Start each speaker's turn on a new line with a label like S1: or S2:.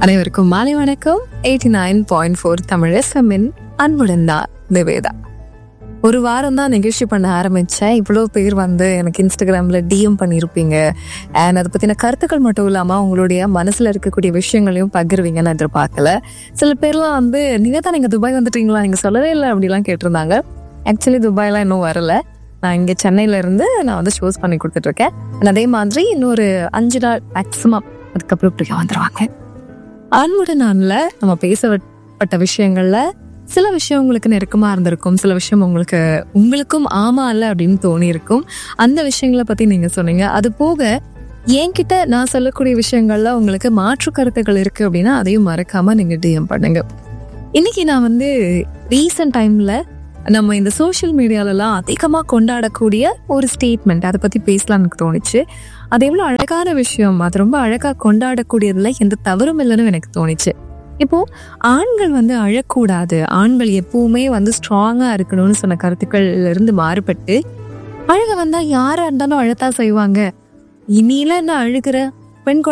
S1: அனைவருக்கும் மாலை வணக்கம் eighty nine point four Tamil எஸ்எம்மின் அன்புடன் தான் நிவேதா ஒரு வாரம் தான் நிகழ்ச்சி பண்ண ஆரம்பித்தேன் இவ்வளோ பேர் வந்து எனக்கு இன்ஸ்டாகிராமில் டிஎம் பண்ணியிருப்பீங்க அண்ட் அதை பற்றின கருத்துக்கள் மட்டும் இல்லாமல் உங்களுடைய மனசில் இருக்கக்கூடிய விஷயங்களையும் பகிர்வீங்கன்னு எதிர்பார்க்கல சில பேர்லாம் வந்து நீங்கள் தான் நீங்கள் துபாய் வந்துட்டீங்களா நீங்கள் சொல்லவே இல்லை அப்படிலாம் கேட்டிருந்தாங்க ஆக்சுவலி துபாய்லாம் இன்னும் வரல நான் இங்கே சென்னையில இருந்து நான் வந்து ஷோஸ் பண்ணி கொடுத்துட்ருக்கேன் And அதே மாதிரி இன்னொரு அஞ்சு நாள் மேக்ஸிமம் அதுக்கப்புறம் இப்படியா வந்துடுவாங்க அன்புடன் நான்ல நம்ம பேசப்பட்ட விஷயங்கள்ல சில விஷயம் உங்களுக்கு நெருக்கமா இருந்திருக்கும் சில விஷயம் உங்களுக்கு உங்களுக்கும் ஆமா இல்ல அப்படின்னு தோணி இருக்கும் அந்த விஷயங்களை பத்தி நீங்க சொன்னீங்க அது போக என்கிட்ட நான் சொல்லக்கூடிய விஷயங்கள்ல உங்களுக்கு மாற்று கருத்துக்கள் இருக்கு அப்படின்னா அதையும் மறக்காம நீங்க டிஎம் பண்ணுங்க இன்னைக்கு நான் வந்து ரீசன்ட் டைம்ல நம்ம இந்த சோஷியல் மீடியாலலாம் அதிகமாக கொண்டாடக்கூடிய ஒரு ஸ்டேட்மெண்ட் அதை பற்றி பேசலாம்னு எனக்கு தோணுச்சு அது எவ்வளோ அழகான விஷயம் அது ரொம்ப அழகாக கொண்டாடக்கூடியதுல எந்த தவறும் இல்லைன்னு எனக்கு தோணுச்சு இப்போ ஆண்கள் வந்து அழக்கூடாது ஆண்கள் எப்பவுமே வந்து ஸ்ட்ராங்காக இருக்கணும்னு சொன்ன கருத்துக்கள்ல இருந்து மாறுபட்டு அழக வந்தா யாரா இருந்தாலும் அழத்தான் செய்வாங்க இனியில என்ன அழுகிற பெண் குழந்தை